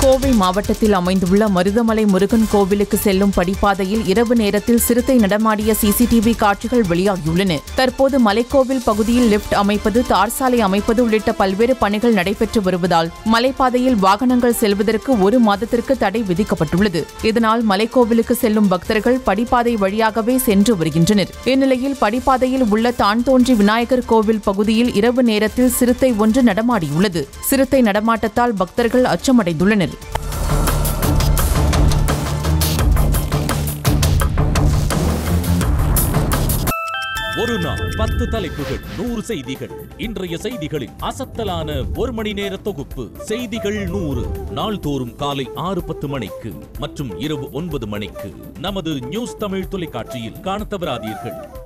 கோவை மாவட்டத்தில் அமைந்துள்ள மருதமலை முருகன் கோவிலுக்கு செல்லும் படிப்பாதையில் இரவு நேரத்தில் சிறுத்தை நடமாடிய சிசிடிவி காட்சிகள் வெளியாகியுள்ளன தற்போது மலைக்கோவில் பகுதியில் லிப்ட் அமைப்பது தார் சாலை அமைப்பது உள்ளிட்ட பல்வேறு பணிகள் நடைபெற்று வருவதால் மலைப்பாதையில் வாகனங்கள் செல்வதற்கு ஒரு மாதத்திற்கு தடை விதிக்கப்பட்டுள்ளது இதனால் மலைக்கோவிலுக்கு செல்லும் பக்தர்கள் படிப்பாதை வழியாகவே சென்று வருகின்றனர் இந்நிலையில் படிப்பாதையில் உள்ள தான் தோன்றி விநாயகர் கோவில் பகுதியில் இரவு நேரத்தில் சிறுத்தை ஒன்று நடமாடியுள்ளது சிறுத்தை நடமாட்டத்தால் பக்தர்கள் அச்சமடைந்துள்ளனர் ஒரு நாள் பத்து தலைப்புகள் நூறு செய்திகள் இன்றைய செய்திகளின் அசத்தலான ஒரு மணி நேர தொகுப்பு செய்திகள் நூறு நாள்தோறும் காலை ஆறு பத்து மணிக்கு மற்றும் இரவு ஒன்பது மணிக்கு நமது நியூஸ் தமிழ் தொலைக்காட்சியில் காணத் தவறாதீர்கள்